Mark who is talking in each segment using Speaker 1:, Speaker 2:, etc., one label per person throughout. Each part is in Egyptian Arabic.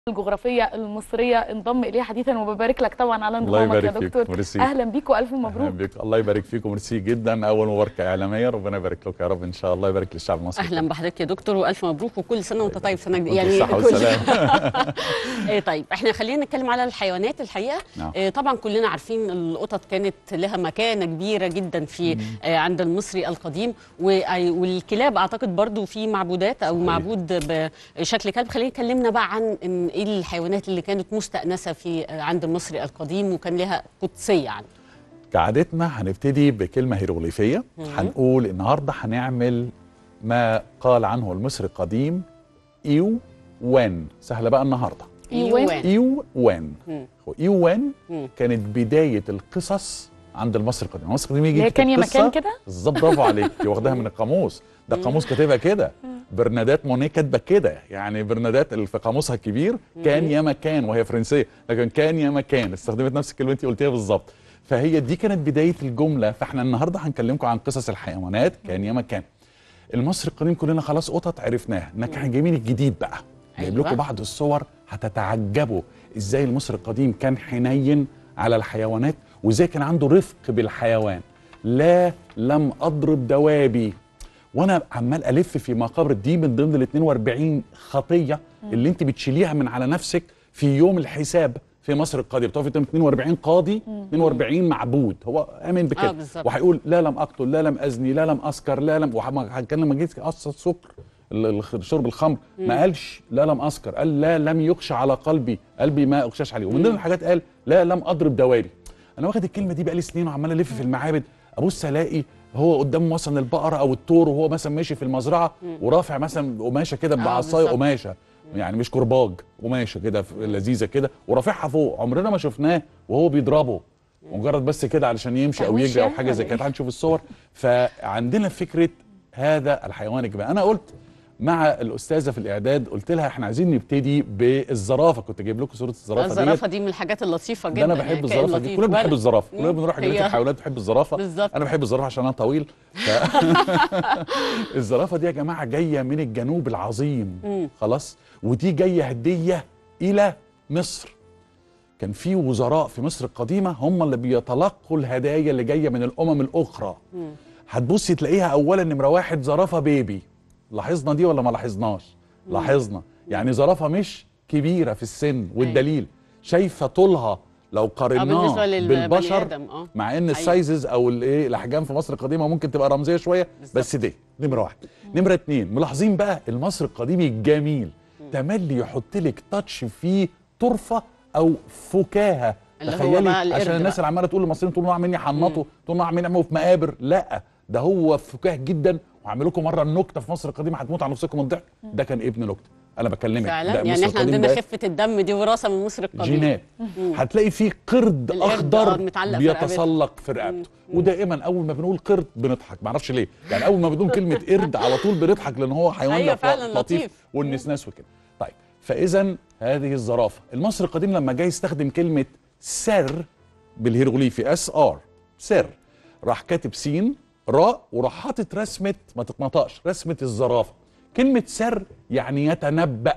Speaker 1: الجغرافيه المصريه انضم اليه حديثا وببارك لك طبعا على
Speaker 2: الله
Speaker 1: انضمامك يا
Speaker 2: يبارك
Speaker 1: دكتور
Speaker 2: فيك ميرسي
Speaker 1: اهلا بيك والف
Speaker 2: أهلاً
Speaker 1: مبروك
Speaker 2: بك الله يبارك فيكم ميرسي جدا اول مباركه اعلاميه ربنا يبارك لك يا رب ان شاء الله يبارك للشعب المصري
Speaker 3: اهلا بحضرتك يا دكتور والف مبروك وكل سنه وانت طيب سنه جديده
Speaker 2: وأنت
Speaker 3: يعني
Speaker 2: بالصحة
Speaker 3: كل-
Speaker 2: والسلامة.
Speaker 3: إيه طيب احنا خلينا نتكلم على الحيوانات الحقيقه
Speaker 2: نعم.
Speaker 3: إيه طبعا كلنا عارفين القطط كانت لها مكانه كبيره جدا في آه عند المصري القديم و- والكلاب اعتقد برضو في معبودات او
Speaker 2: صحيح.
Speaker 3: معبود بشكل كلب خلينا نكلمنا بقى عن إن ايه الحيوانات اللي كانت مستانسه في آه عند المصري القديم وكان لها قدسيه عنه
Speaker 2: كعادتنا هنبتدي بكلمه هيروغليفيه هنقول النهارده هنعمل ما قال عنه المصري القديم ايو وان سهله بقى النهارده
Speaker 1: إيوان.
Speaker 2: ايو وان
Speaker 3: مم.
Speaker 2: هو ايو وان
Speaker 3: مم.
Speaker 2: كانت بدايه القصص عند المصري القديم المصري القديم يجي
Speaker 1: اللي هي
Speaker 2: يكتب
Speaker 1: كان يا
Speaker 2: قصة،
Speaker 1: مكان كده
Speaker 2: بالظبط برافو عليك دي واخداها من القاموس ده القاموس كاتبها كده برنادات مونيه كاتبه كده يعني برنادات اللي في قاموسها الكبير كان يا مكان وهي فرنسيه لكن كان يا مكان استخدمت نفس الكلمه انت قلتيها بالظبط فهي دي كانت بدايه الجمله فاحنا النهارده هنكلمكم عن قصص الحيوانات كان يا مكان المصري القديم كلنا خلاص قطط عرفناها انك احنا جايبين الجديد بقى جايب
Speaker 3: أيوة.
Speaker 2: لكم بعض الصور هتتعجبوا ازاي المصري القديم كان حنين على الحيوانات وازاي كان عنده رفق بالحيوان لا لم اضرب دوابي وانا عمال الف في مقابر دي من ضمن ال 42 خطيه اللي انت بتشيليها من على نفسك في يوم الحساب في مصر القديم بتقفي قدام 42 قاضي 42 معبود هو امن بكده
Speaker 3: آه، بالظبط.
Speaker 2: وهيقول لا لم اقتل لا لم ازني لا لم اسكر لا لم وكان لما جيت قصه سكر ال- ال- شرب الخمر ما قالش لا لم اسكر قال لا لم يخشى على قلبي قلبي ما اغشاش عليه ومن ضمن الحاجات قال لا لم اضرب دوابي انا واخد الكلمه دي بقالي سنين وعمال الف في المعابد ابص الاقي هو قدامه مثلا البقره او التور وهو مثلا ماشي في المزرعه ورافع مثلا قماشه كده بعصايه
Speaker 3: بالظبط.
Speaker 2: قماشه يعني مش كرباج قماشه كده ف- لذيذه كده ورافعها فوق عمرنا ما شفناه وهو بيضربه مجرد بس كده علشان يمشي او
Speaker 1: تهويش
Speaker 2: يجري او
Speaker 1: يعني
Speaker 2: حاجه زي
Speaker 1: ولا
Speaker 2: كده تعال نشوف الصور فعندنا فكره هذا الحيوان الجماعي انا قلت مع الاستاذه في الاعداد قلت لها احنا عايزين نبتدي بالزرافه كنت جايب لكم صوره الزرافه ديت
Speaker 3: الزرافه دي من الحاجات اللطيفه
Speaker 2: ده
Speaker 3: جدا
Speaker 2: انا
Speaker 3: يعني
Speaker 2: بحب
Speaker 3: كائن
Speaker 2: الزرافه دي
Speaker 3: لطيف.
Speaker 2: كلنا بنحب
Speaker 3: وأنا-
Speaker 2: الزرافه كلنا
Speaker 3: مم.
Speaker 2: بنروح جنينه
Speaker 3: هي-
Speaker 2: الحيوانات بنحب الزرافه
Speaker 3: بالظبط.
Speaker 2: انا بحب الزرافه عشان انا طويل ف... الزرافه دي يا جماعه جايه من الجنوب العظيم
Speaker 3: مم.
Speaker 2: خلاص ودي جايه هديه الى مصر كان في وزراء في مصر القديمه هم اللي بيتلقوا الهدايا اللي جايه من الامم الاخرى هتبصي تلاقيها اولا نمره واحد زرافه بيبي لاحظنا دي ولا ما لاحظناش لاحظنا يعني زرافه مش كبيره في السن والدليل شايفه طولها لو قارناه
Speaker 3: بالنسبة للبني
Speaker 2: بالبشر
Speaker 3: آدم، آه.
Speaker 2: مع ان
Speaker 3: أيوة.
Speaker 2: السايزز او الايه الاحجام في مصر القديمه ممكن تبقى رمزيه شويه
Speaker 3: بالظبط.
Speaker 2: بس دي نمره واحد نمره اتنين ملاحظين بقى المصري القديم الجميل تملي يحط لك تاتش فيه طرفه او فكاهه
Speaker 3: اللي هو
Speaker 2: تخيلي
Speaker 3: بقى القرد
Speaker 2: عشان الناس
Speaker 3: بقى.
Speaker 2: اللي عماله تقول للمصريين طول النهار عاملين يحنطوا طول النهار عاملين يعملوا في مقابر لا ده هو فكاه جدا وهعمل لكم مره النكته في مصر القديمه هتموت على نفسكم من الضحك ده كان ابن نكته انا بكلمك
Speaker 3: فعلا
Speaker 2: ده
Speaker 3: يعني
Speaker 2: مصر
Speaker 3: احنا
Speaker 2: القديم
Speaker 3: عندنا
Speaker 2: ده
Speaker 3: خفه الدم دي وراثه من مصر القديم
Speaker 2: جينات هتلاقي فيه قرد
Speaker 3: القرد، آه،
Speaker 2: اخضر
Speaker 3: متعلق في رقبته.
Speaker 2: بيتسلق في رقبته ودائما اول ما بنقول قرد بنضحك معرفش ليه يعني اول ما بنقول كلمه قرد على طول بنضحك لان هو حيوان
Speaker 3: أيوة
Speaker 2: لط-
Speaker 3: فعلا
Speaker 2: لطيف
Speaker 3: لطيف.
Speaker 2: والنسناس وكده طيب فاذا هذه الزرافه المصري القديم لما جاي يستخدم كلمه سر بالهيروغليفي اس ار سر راح كاتب سين راء وراح حاطط رسمه ما تتنطقش رسمه الزرافه كلمه سر يعني يتنبأ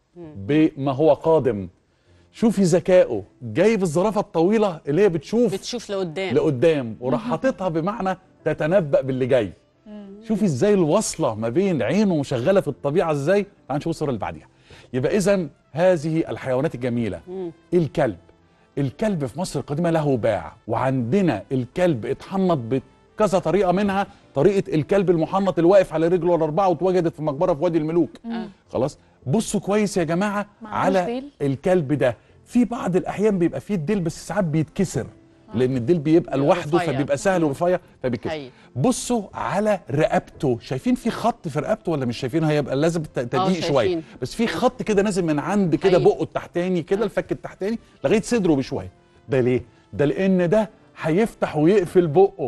Speaker 2: بما هو قادم شوفي ذكائه جايب الزرافه الطويله اللي هي بتشوف
Speaker 3: بتشوف لقدام
Speaker 2: لقدام وراح حاططها بمعنى تتنبأ باللي جاي شوفي ازاي الوصله ما بين عينه مشغله في الطبيعه ازاي تعال نشوف الصوره اللي بعديها يبقى اذا هذه الحيوانات الجميله الكلب الكلب في مصر القديمه له باع وعندنا الكلب اتحنط بكذا طريقه منها طريقه الكلب المحنط اللي واقف على رجله الاربعه واتوجدت في مقبره في وادي الملوك خلاص بصوا كويس يا جماعه
Speaker 1: معهوش
Speaker 2: على
Speaker 1: ديل؟
Speaker 2: الكلب ده في بعض الاحيان بيبقى فيه الديل بس ساعات بيتكسر لان الديل بيبقى لوحده
Speaker 3: رفيع.
Speaker 2: فبيبقى سهل ورفيع فبيتكسر
Speaker 3: أيوة.
Speaker 2: بصوا على رقبته شايفين في خط في رقبته ولا مش شايفين هيبقى لازم ت- تدقيق
Speaker 3: شايفين.
Speaker 2: شويه بس في خط كده نازل من عند كده
Speaker 3: أيوة.
Speaker 2: بقه التحتاني كده الفك التحتاني لغايه صدره بشويه ده ليه ده لان ده هيفتح ويقفل بقه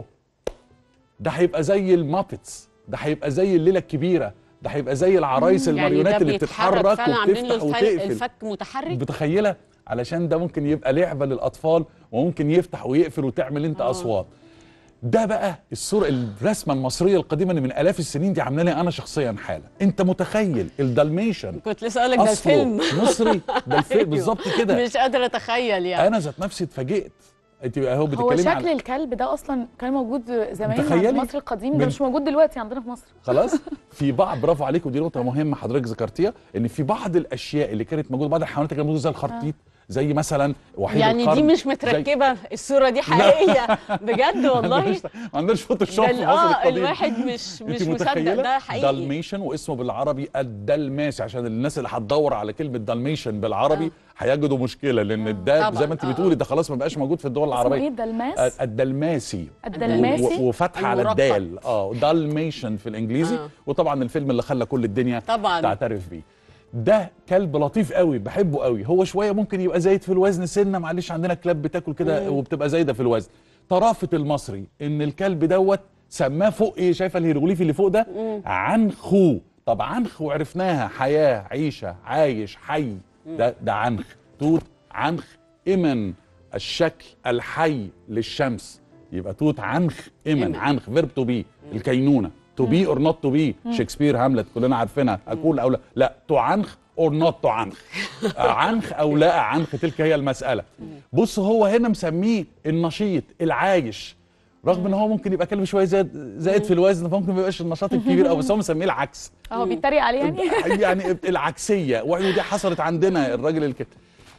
Speaker 2: ده هيبقى زي المابتس ده هيبقى زي الليله الكبيره ده هيبقى زي العرايس
Speaker 3: يعني
Speaker 2: الماريونات
Speaker 3: ده
Speaker 2: اللي
Speaker 3: بيتحرك
Speaker 2: بتتحرك
Speaker 3: فعلا عاملين له
Speaker 2: وبتفتح
Speaker 3: الفك,
Speaker 2: وتقفل
Speaker 3: الفك متحرك
Speaker 2: متخيله علشان ده ممكن يبقى لعبه للاطفال وممكن يفتح ويقفل وتعمل انت
Speaker 3: آه.
Speaker 2: اصوات ده بقى الصورة الرسمة المصرية القديمة اللي من آلاف السنين دي عاملة لي أنا شخصيا حالة أنت متخيل الدالميشن
Speaker 3: كنت لسه اقول لك ده
Speaker 2: أصله
Speaker 3: الفيلم
Speaker 2: مصري ده الفيلم
Speaker 3: أيوه.
Speaker 2: بالظبط كده
Speaker 3: مش قادره اتخيل يعني
Speaker 2: أنا ذات نفسي اتفاجئت أنت هو
Speaker 1: هو
Speaker 2: بتتكلمي
Speaker 1: شكل
Speaker 2: عن
Speaker 1: الكلب ده اصلا كان موجود زمان عند
Speaker 2: متخيلي؟
Speaker 1: مصر القديم
Speaker 2: من-
Speaker 1: ده مش موجود دلوقتي عندنا في مصر
Speaker 2: خلاص في بعض برافو عليك ودي نقطه مهمه حضرتك ذكرتيها ان في بعض الاشياء اللي كانت موجوده بعض الحيوانات اللي كانت موجوده زي الخرتيت زي مثلا وحيد
Speaker 3: يعني دي
Speaker 2: القرن
Speaker 3: مش
Speaker 2: زي-
Speaker 3: متركبه الصوره دي حقيقيه بجد
Speaker 2: ما
Speaker 3: والله
Speaker 2: عندناش- ما عندناش فوتوشوب
Speaker 3: ده
Speaker 2: في
Speaker 3: ال-
Speaker 2: مصر
Speaker 3: اه
Speaker 2: القديم
Speaker 3: الواحد مش
Speaker 2: أنت
Speaker 3: مش مصدق
Speaker 2: متخيلة؟
Speaker 3: ده حقيقي
Speaker 2: دالميشن واسمه بالعربي الدلماسي عشان الناس اللي هتدور على كلمه دالميشن بالعربي هيجدوا مشكله لان الدال
Speaker 3: طبعاً.
Speaker 2: زي ما انت
Speaker 3: آه،
Speaker 2: بتقولي ده خلاص ما بقاش موجود في الدول
Speaker 1: اسمه ايه
Speaker 2: العربيه
Speaker 1: ده الماس
Speaker 2: آه، الدلماسي
Speaker 1: الدلماسي
Speaker 2: و- وفتح على
Speaker 3: المرقق.
Speaker 2: الدال اه دالميشن في الانجليزي
Speaker 3: آه.
Speaker 2: وطبعا الفيلم اللي خلى كل الدنيا
Speaker 3: طبعاً.
Speaker 2: تعترف بيه ده كلب لطيف قوي بحبه قوي هو شويه ممكن يبقى زايد في الوزن سنه معلش عندنا كلاب بتاكل كده وبتبقى زايده في الوزن طرافه المصري ان الكلب دوت سماه فوق ايه شايفه الهيروغليفي اللي فوق ده عنخو طب عنخ وعرفناها حياه عيشه عايش حي ده ده عنخ توت عنخ امن الشكل الحي للشمس يبقى توت عنخ امن
Speaker 3: إمن.
Speaker 2: عنخ فيرب تو بي الكينونه تو بي اور نوت تو بي شكسبير هاملت كلنا عارفينها اكون او لا لا تو عنخ اور نوت تو عنخ عنخ او لا عنخ تلك هي المساله بص هو هنا مسميه النشيط العايش رغم ان هو ممكن يبقى كلب شويه زائد زائد في الوزن فممكن ما يبقاش النشاط الكبير قوي بس هو مسميه العكس
Speaker 1: هو بيتريق عليه يعني
Speaker 2: يعني العكسيه ودي حصلت عندنا الراجل الكت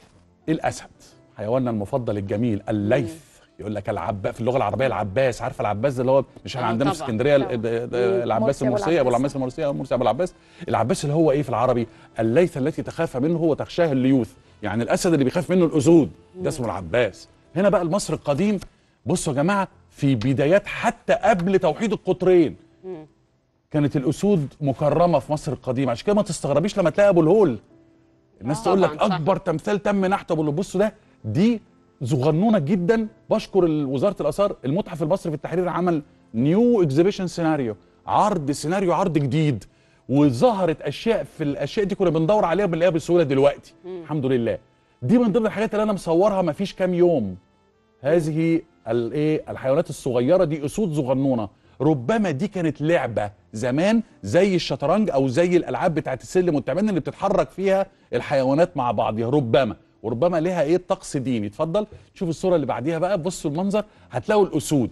Speaker 2: الاسد حيواننا المفضل الجميل الليث يقول لك العباس في اللغه العربيه العباس عارفه العباس ده اللي هو مش احنا
Speaker 3: آه،
Speaker 2: عندنا في
Speaker 3: طبعاً.
Speaker 2: اسكندريه ال-
Speaker 1: طبعاً.
Speaker 2: ال- ال- العباس
Speaker 1: مرسي أبو
Speaker 2: المرسيه ابو
Speaker 1: العباس.
Speaker 2: العباس المرسيه أو مرسي ابو العباس العباس اللي هو ايه في العربي الليث التي تخاف منه هو تخشاه الليوث يعني الاسد اللي بيخاف منه الاسود ده اسمه العباس هنا بقى المصري القديم بصوا يا جماعه في بدايات حتى قبل توحيد القطرين كانت الاسود مكرمه في مصر القديمه عشان كده ما تستغربيش لما تلاقي ابو الهول الناس
Speaker 3: آه،
Speaker 2: تقول لك
Speaker 3: طبعاً، صح.
Speaker 2: اكبر تمثال تم نحت ابو الهول بصوا ده دي صغنونه جدا بشكر ال- وزاره الاثار المتحف المصري في التحرير عمل نيو اكزيبيشن سيناريو عرض سيناريو عرض جديد وظهرت اشياء في الاشياء دي كنا بندور عليها بنلاقيها بسهوله دلوقتي الحمد لله دي من ضمن الحاجات اللي انا مصورها ما فيش كام يوم هذه الايه الحيوانات الصغيره دي اسود صغنونه ربما دي كانت لعبه زمان زي الشطرنج او زي الالعاب بتاعت السلم والتعبان اللي بتتحرك فيها الحيوانات مع بعضها ربما وربما لها ايه طقس ديني اتفضل شوف الصوره اللي بعديها بقى بصوا المنظر هتلاقوا الاسود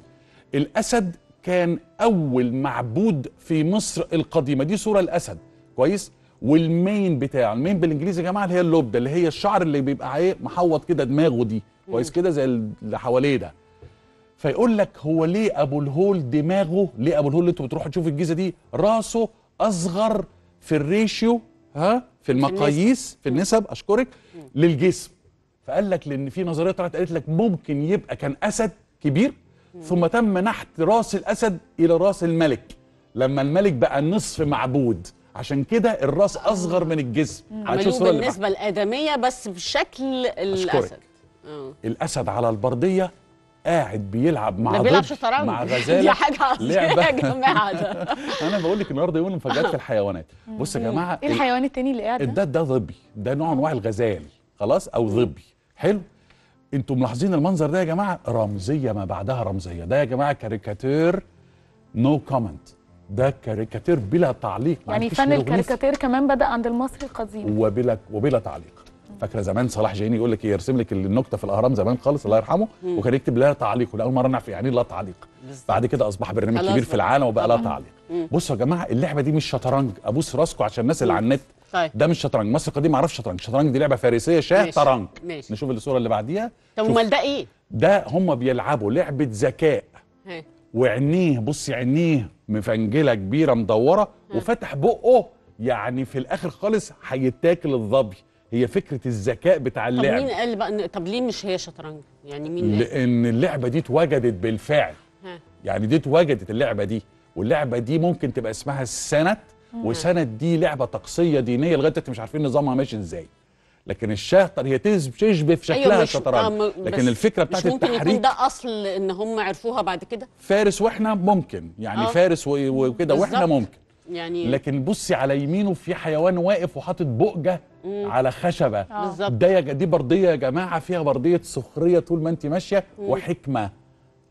Speaker 2: الاسد كان اول معبود في مصر القديمه دي صوره الاسد كويس والمين بتاعه المين بالانجليزي يا جماعه اللي هي اللوب اللي هي الشعر اللي بيبقى ايه محوط كده دماغه دي كويس كده زي اللي حواليه ده فيقول لك هو ليه ابو الهول دماغه ليه ابو الهول اللي انتوا بتروحوا تشوفوا الجيزه دي راسه اصغر في الريشيو ها في المقاييس في النسب اشكرك للجسم فقال لك لان في نظريه طلعت قالت لك ممكن يبقى كان اسد كبير ثم تم نحت راس الاسد الى راس الملك لما الملك بقى نصف معبود عشان كده الراس اصغر من الجسم هنشوف
Speaker 3: عملوه
Speaker 2: الصورة اللي
Speaker 3: بالنسبه الادميه بس بشكل الاسد اه
Speaker 2: الاسد على البرديه قاعد بيلعب مع
Speaker 3: ده بيلعب
Speaker 2: ضد،
Speaker 3: شطرنج
Speaker 2: مع
Speaker 3: دي
Speaker 2: غزاله
Speaker 3: حاجه عظيمه
Speaker 2: لعبة.
Speaker 3: يا جماعه ده
Speaker 2: انا بقول لك النهارده يوم المفاجآت في الحيوانات بص يا جماعه
Speaker 1: ايه الحيوان التاني اللي قاعد ده؟
Speaker 2: ده ده ظبي ده نوع انواع الغزال خلاص او ظبي حلو انتوا ملاحظين المنظر ده يا جماعه رمزيه ما بعدها رمزيه ده يا جماعه كاريكاتير نو كومنت ده كاريكاتير بلا تعليق ما
Speaker 1: يعني
Speaker 2: فيش
Speaker 1: فن
Speaker 2: هيروغليف.
Speaker 1: الكاريكاتير كمان بدأ عند المصري القديم
Speaker 2: وبلا وبلا تعليق فاكره زمان صلاح جايني يقول لك إيه، يرسم لك النكته في الاهرام زمان خالص الله يرحمه وكان يكتب لا تعليق ولاول مره نعرف يعني إيه لا تعليق بعد كده اصبح برنامج
Speaker 3: خلاص
Speaker 2: كبير في
Speaker 3: بقى.
Speaker 2: العالم وبقى لا
Speaker 3: طبعاً.
Speaker 2: تعليق بصوا يا جماعه اللعبه دي مش شطرنج ابوس راسكم عشان الناس اللي على النت
Speaker 3: طيب
Speaker 2: ده مش شطرنج مصر القديم ما يعرفش شطرنج الشطرنج دي لعبه فارسيه شاه
Speaker 3: ماشي.
Speaker 2: طرنج
Speaker 3: ماشي.
Speaker 2: نشوف الصوره اللي بعديها
Speaker 3: طب
Speaker 2: شوف.
Speaker 3: امال ده ايه؟
Speaker 2: ده هم بيلعبوا لعبه ذكاء
Speaker 3: ها.
Speaker 2: وعينيه بصي عينيه مفنجله كبيره مدوره وفتح بقه يعني في الاخر خالص هيتاكل الظبي هي فكره الذكاء بتاع
Speaker 3: طب
Speaker 2: اللعب
Speaker 3: مين قال بقى إن- طب ليه مش هي شطرنج؟ يعني مين قال؟
Speaker 2: لان اللعبه دي اتوجدت بالفعل
Speaker 3: ها.
Speaker 2: يعني دي اتوجدت اللعبه دي واللعبه دي ممكن تبقى اسمها السند وسند دي لعبه طقسيه دينيه لغايه دلوقتي مش عارفين نظامها ماشي ازاي لكن الشهطر هي تز- تشبه في شكلها
Speaker 3: مش- آه،
Speaker 2: الشطرنج
Speaker 3: م-
Speaker 2: لكن
Speaker 3: بس
Speaker 2: الفكره بتاعت
Speaker 3: مش ممكن
Speaker 2: التحريك
Speaker 3: يكون ده اصل ان هم عرفوها بعد كده؟
Speaker 2: فارس واحنا ممكن يعني
Speaker 3: آه.
Speaker 2: فارس و- وكده واحنا
Speaker 3: بالظبط.
Speaker 2: ممكن
Speaker 3: يعني
Speaker 2: لكن بصي على يمينه في حيوان واقف وحاطط بقجه على خشبه
Speaker 3: بالظبط
Speaker 2: ده يا ج- دي برديه يا جماعه فيها برديه سخريه طول ما انت ماشيه وحكمه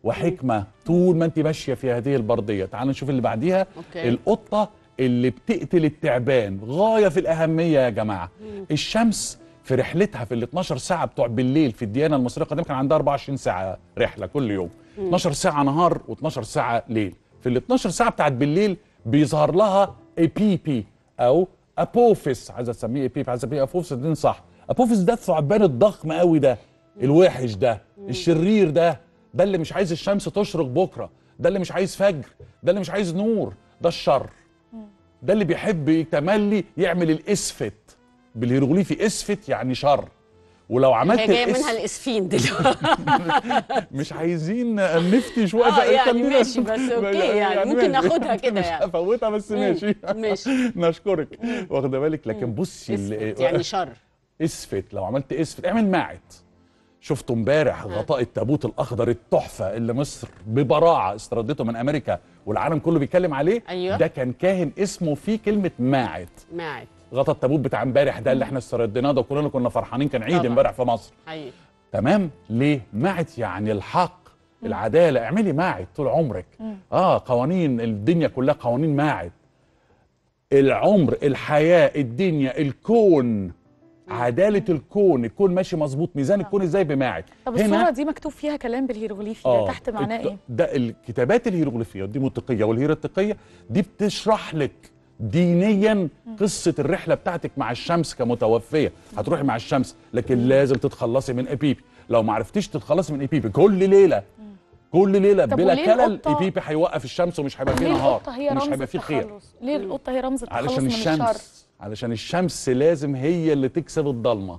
Speaker 2: وحكمه طول ما انت ماشيه في هذه البرديه تعالوا نشوف اللي بعديها
Speaker 3: أوكي.
Speaker 2: القطه اللي بتقتل التعبان غايه في الاهميه يا جماعه الشمس في رحلتها في ال 12 ساعه بتوع بالليل في الديانه المصريه القديمه كان عندها 24 ساعه رحله كل يوم 12 ساعه نهار و12 ساعه ليل في ال 12 ساعه بتاعت بالليل بيظهر لها ايبيبي او ابوفيس عايزه تسميه ايبيبي عايزه تسميه ابوفيس الاتنين صح ابوفيس ده الثعبان الضخم قوي ده الوحش ده الشرير ده ده اللي مش عايز الشمس تشرق بكره ده اللي مش عايز فجر ده اللي مش عايز نور ده الشر ده اللي بيحب يتملي يعمل الاسفت بالهيروغليفي اسفت يعني شر ولو عملت
Speaker 3: هي جايه
Speaker 2: الإس-
Speaker 3: منها الاسفين دلوقتي
Speaker 2: مش عايزين نفتي شويه
Speaker 3: آه،
Speaker 2: بقى
Speaker 3: يعني
Speaker 2: خلينا-
Speaker 3: ماشي، بس أوكي، يعني ممكن
Speaker 2: ماشي.
Speaker 3: ناخدها كده
Speaker 2: مش
Speaker 3: يعني.
Speaker 2: هفوتها بس ماشي
Speaker 3: ماشي.
Speaker 2: نشكرك واخده بالك لكن بصي
Speaker 3: اسفت
Speaker 2: ال-
Speaker 3: يعني شر
Speaker 2: اسفت لو عملت اسفت اعمل ماعت شفتوا امبارح غطاء التابوت الاخضر التحفه اللي مصر ببراعه استردته من امريكا والعالم كله بيتكلم عليه
Speaker 3: أيوة.
Speaker 2: ده كان كاهن اسمه فيه كلمه ماعت
Speaker 3: معك
Speaker 2: غطا التابوت بتاع امبارح ده اللي احنا استرديناه ده كلنا كنا فرحانين كان عيد
Speaker 3: طبعا.
Speaker 2: امبارح في مصر
Speaker 3: حقيقي
Speaker 2: تمام ليه معت يعني الحق العداله اعملي معت طول عمرك اه قوانين الدنيا كلها قوانين معت العمر الحياه الدنيا الكون عداله الكون الكون ماشي مظبوط ميزان الكون ازاي بماعت
Speaker 1: طب الصوره دي مكتوب فيها كلام بالهيروغليفي ده
Speaker 2: آه،
Speaker 1: تحت معناه
Speaker 2: الت-
Speaker 1: ايه
Speaker 2: ده الكتابات الهيروغليفيه دي منطقيه والهيراتيقيه دي بتشرح لك دينيا قصه الرحله بتاعتك مع الشمس كمتوفيه هتروحي مع الشمس لكن لازم تتخلصي من ايبيبي لو ما عرفتيش تتخلصي من ايبيبي كل ليله كل ليله
Speaker 1: طب
Speaker 2: بلا
Speaker 1: وليه
Speaker 2: كلل
Speaker 1: القطة-
Speaker 2: ايبيبي هيوقف الشمس ومش هيبقى فيه
Speaker 1: ليه
Speaker 2: نهار
Speaker 1: القطه هي
Speaker 2: ومش
Speaker 1: رمز
Speaker 2: هيبقى فيه خير
Speaker 1: التخلص ليه القطه هي رمز التخلص
Speaker 2: علشان
Speaker 1: من الشر
Speaker 2: الشمس علشان الشمس لازم هي اللي تكسب الضلمه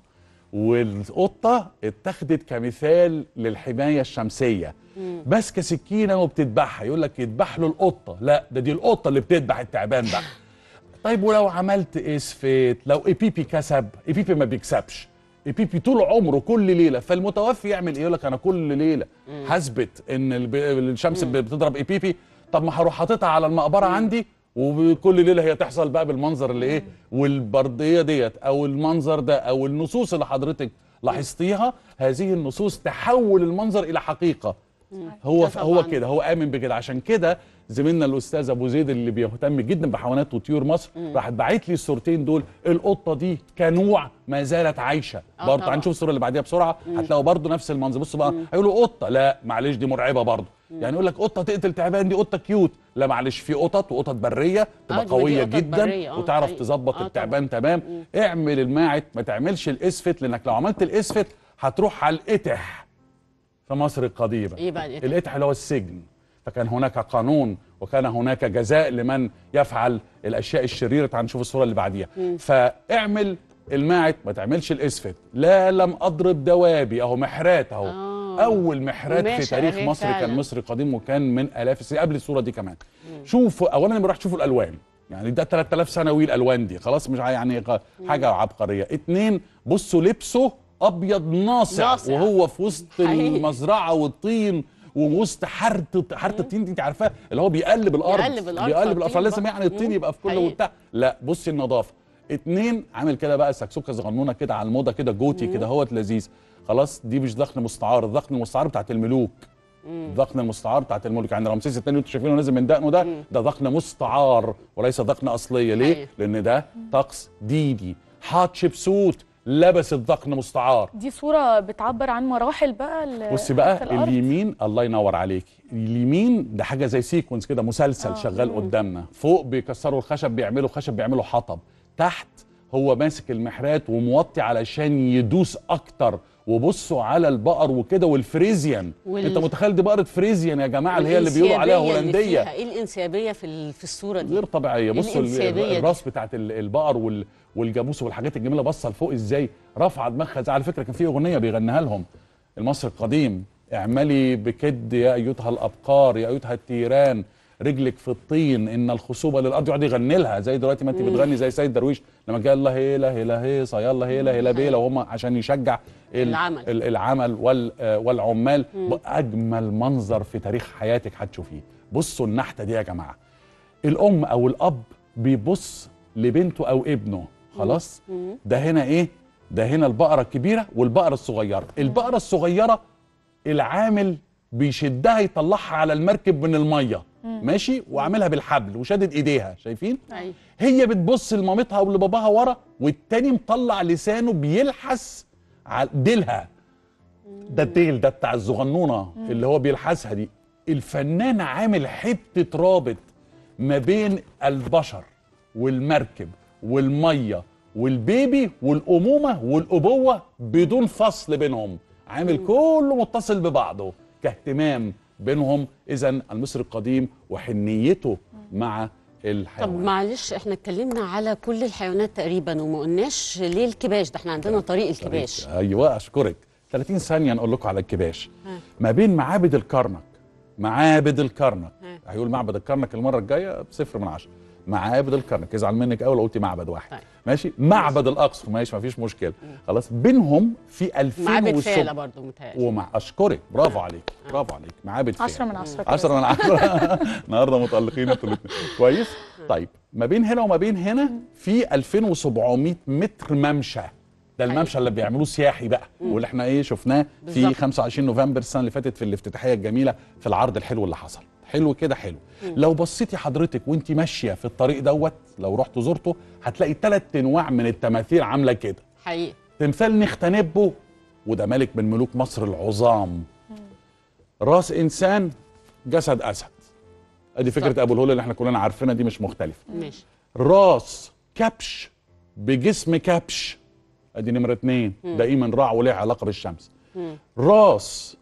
Speaker 2: والقطه اتخذت كمثال للحمايه الشمسيه بس كسكينه وبتذبحها يقول لك يذبح له القطه لا ده دي القطه اللي بتذبح التعبان بقى طيب ولو عملت اسفيت لو ايبيبي كسب ايبيبي ما بيكسبش ايبيبي طول عمره كل ليله فالمتوفي يعمل ايه يقول لك انا كل ليله هثبت ان الب- الشمس بتضرب ايبيبي طب ما هروح حاططها على المقبره عندي وكل ليله هي تحصل بقى بالمنظر اللي ايه والبرديه ديت او المنظر ده او النصوص اللي حضرتك لاحظتيها هذه النصوص تحول المنظر الى حقيقه هو
Speaker 3: ده
Speaker 2: هو
Speaker 3: طبعاً.
Speaker 2: كده هو امن بكده عشان كده زميلنا الاستاذ ابو زيد اللي بيهتم جدا بحيوانات وطيور مصر راح باعت لي الصورتين دول القطه دي كنوع ما زالت عايشه
Speaker 3: آه
Speaker 2: برضه
Speaker 3: طبعاً.
Speaker 2: هنشوف الصوره اللي بعديها بسرعه هتلاقوا برضه نفس المنظر بصوا بقى هيقولوا قطه لا معلش دي مرعبه برضه يعني يقول لك قطه تقتل تعبان دي قطه كيوت لا معلش في قطط وقطط بريه تبقى
Speaker 3: آه، دي- ودي
Speaker 2: قويه
Speaker 3: قطط
Speaker 2: جدا
Speaker 3: برية، آه،
Speaker 2: وتعرف
Speaker 3: حقيقي.
Speaker 2: تظبط
Speaker 3: آه،
Speaker 2: التعبان تمام اعمل الماعت ما تعملش الاسفت لانك لو عملت الاسفت هتروح على القتح في مصر القديمه
Speaker 3: ايه بقى القتح؟
Speaker 2: القتح اللي هو السجن فكان هناك قانون وكان هناك جزاء لمن يفعل الاشياء الشريره تعال نشوف الصوره اللي بعديها فاعمل الماعت ما تعملش الاسفت لا لم اضرب دوابي اهو محرات اهو
Speaker 3: آه.
Speaker 2: اول محرات في
Speaker 3: ماشي،
Speaker 2: تاريخ
Speaker 3: أهي
Speaker 2: مصر كان
Speaker 3: فعلا.
Speaker 2: مصري قديم وكان من الاف السنين قبل الصوره دي كمان شوفوا اولا بروح تشوفوا الالوان يعني ده 3000 سنوي الالوان دي خلاص مش يعني غ- حاجه عبقريه اتنين بصوا لبسه ابيض ناصع,
Speaker 3: ناصع.
Speaker 2: وهو في وسط
Speaker 3: حقيقي.
Speaker 2: المزرعه والطين ووسط حاره حاره الطين دي انت عارفاها اللي هو بيقلب الارض
Speaker 3: بيقلب الأرض
Speaker 2: بيقلب
Speaker 3: فالطين
Speaker 2: الارض لازم
Speaker 3: بقى.
Speaker 2: يعني الطين
Speaker 3: مم.
Speaker 2: يبقى في كل
Speaker 3: حقيقي.
Speaker 2: وبتاع لا بصي النظافه اتنين عامل كده بقى سكسوكه صغنونه كده على الموضه كده جوتي كده هوت لذيذ خلاص دي مش ضخن مستعار الضخن المستعار بتاعت الملوك الضخن المستعار بتاعت الملوك يعني رمسيس الثاني انتوا شايفينه نازل من دقنه ده ده ضخن مستعار وليس ضخن اصليه ليه؟
Speaker 3: أيوة.
Speaker 2: لان ده طقس ديني حتشبسوت لبست ضخن مستعار
Speaker 1: دي صوره بتعبر عن مراحل بقى ال-
Speaker 2: بصي بقى
Speaker 1: تحت الأرض.
Speaker 2: اليمين الله ينور عليكي اليمين ده حاجه زي سيكونس كده مسلسل
Speaker 1: آه.
Speaker 2: شغال قدامنا فوق بيكسروا الخشب بيعملوا خشب بيعملوا حطب تحت هو ماسك المحرات وموطي علشان يدوس اكتر وبصوا على البقر وكده والفريزيان
Speaker 3: وال-
Speaker 2: انت متخيل دي بقره فريزيان يا جماعه اللي هي اللي بيقولوا عليها
Speaker 3: والانسيابية اللي
Speaker 2: هولنديه
Speaker 3: فيها. ايه الانسيابيه في ال- في الصوره دي
Speaker 2: غير طبيعيه بصوا ال-
Speaker 3: الانسيابية دي.
Speaker 2: الراس بتاعت ال- البقر وال- والجاموس والحاجات الجميله باصه لفوق ازاي رافعه دماغها زي على فكره كان في اغنيه بيغنيها لهم المصري القديم اعملي بكد يا ايتها الابقار يا ايتها التيران رجلك في الطين ان الخصوبه للارض يقعد يغني لها زي دلوقتي ما انت بتغني زي سيد درويش لما جه الله هيلا هيلا هيصا يلا هيلا هيلا بيلا وهم عشان يشجع ال-
Speaker 3: العمل.
Speaker 2: ال- العمل وال آه، والعمال اجمل منظر في تاريخ حياتك هتشوفيه بصوا النحته دي يا جماعه الام او الاب بيبص لبنته او ابنه خلاص ده هنا ايه ده هنا البقره الكبيره والبقره الصغيره البقره الصغيره العامل بيشدها يطلعها على المركب من الميه ماشي وعاملها بالحبل وشادد ايديها شايفين
Speaker 3: أيوة.
Speaker 2: هي بتبص لمامتها ولباباها ورا والتاني مطلع لسانه بيلحس على ديلها ده الديل ده بتاع الزغنونه اللي هو بيلحسها دي الفنان عامل حته رابط ما بين البشر والمركب والميه والبيبي والامومه والابوه بدون فصل بينهم عامل كله متصل ببعضه كاهتمام بينهم اذا المصري القديم وحنيته مع
Speaker 3: طب
Speaker 2: الحيوان
Speaker 3: معلش احنا اتكلمنا على كل الحيوانات تقريبا وما قلناش ليه الكباش ده احنا عندنا طريق الكباش
Speaker 2: ايوه اشكرك 30 ثانيه نقول لكم على الكباش
Speaker 3: ها.
Speaker 2: ما بين معابد الكرنك معابد الكرنك
Speaker 3: ها.
Speaker 2: هيقول معبد الكرنك المره الجايه بصفر من عشرة معابد الكرنك ازعل منك قوي لو قلتي معبد واحد
Speaker 3: طيب.
Speaker 2: ماشي معبد الاقصر ماشي ما فيش مشكله خلاص بينهم في 2000
Speaker 3: معابد
Speaker 2: والسبع.
Speaker 3: فالة برضو متهيألي
Speaker 2: ومع اشكرك برافو عليك برافو عليك معابد فين
Speaker 1: 10 من 10
Speaker 2: 10 من 10 النهارده متالقين انتوا الاثنين كويس طيب ما بين هنا وما بين هنا في 2700 متر ممشى ده الممشى اللي بيعملوه سياحي بقى واللي احنا ايه شفناه في
Speaker 3: بالظبط.
Speaker 2: 25 نوفمبر السنه اللي فاتت في الافتتاحيه الجميله في العرض الحلو اللي حصل حلو كده حلو لو بصيتي حضرتك وانت ماشيه في الطريق دوت لو رحت زرته هتلاقي ثلاث انواع من التماثيل عامله كده
Speaker 3: حقيقي
Speaker 2: تمثال نختنبه وده ملك من ملوك مصر العظام راس انسان جسد اسد ادي
Speaker 3: بالظبط.
Speaker 2: فكره ابو الهول اللي احنا كلنا عارفينها دي مش مختلفه
Speaker 3: ماشي
Speaker 2: راس كبش بجسم كبش ادي نمره اتنين ده ايمن راع وليه علاقه بالشمس راس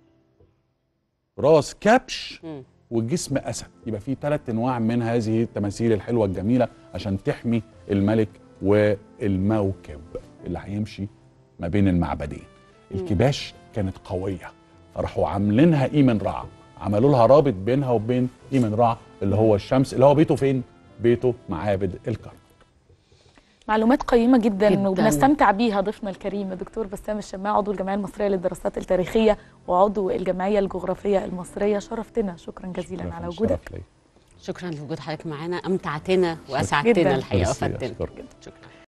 Speaker 2: راس كبش
Speaker 3: مم.
Speaker 2: وجسم اسد يبقى في ثلاث انواع من هذه التماثيل الحلوه الجميله عشان تحمي الملك والموكب اللي هيمشي ما بين المعبدين الكباش كانت قويه فراحوا عاملينها ايمن رع عملوا لها رابط بينها وبين ايمن رع اللي هو الشمس اللي هو بيته فين بيته معابد الكرم
Speaker 1: معلومات قيمة جدا,
Speaker 3: جداً.
Speaker 1: وبنستمتع بيها ضيفنا الكريم الدكتور بسام الشماع عضو الجمعية المصرية للدراسات التاريخية وعضو الجمعية الجغرافية المصرية شرفتنا شكرا جزيلا على وجودك
Speaker 2: شرف ليا.
Speaker 3: شكرا لوجود حضرتك معانا امتعتنا
Speaker 1: جداً.
Speaker 3: واسعدتنا الحقيقه
Speaker 2: ميرسي،
Speaker 3: وافدتنا
Speaker 2: أشكرك.
Speaker 3: شكرا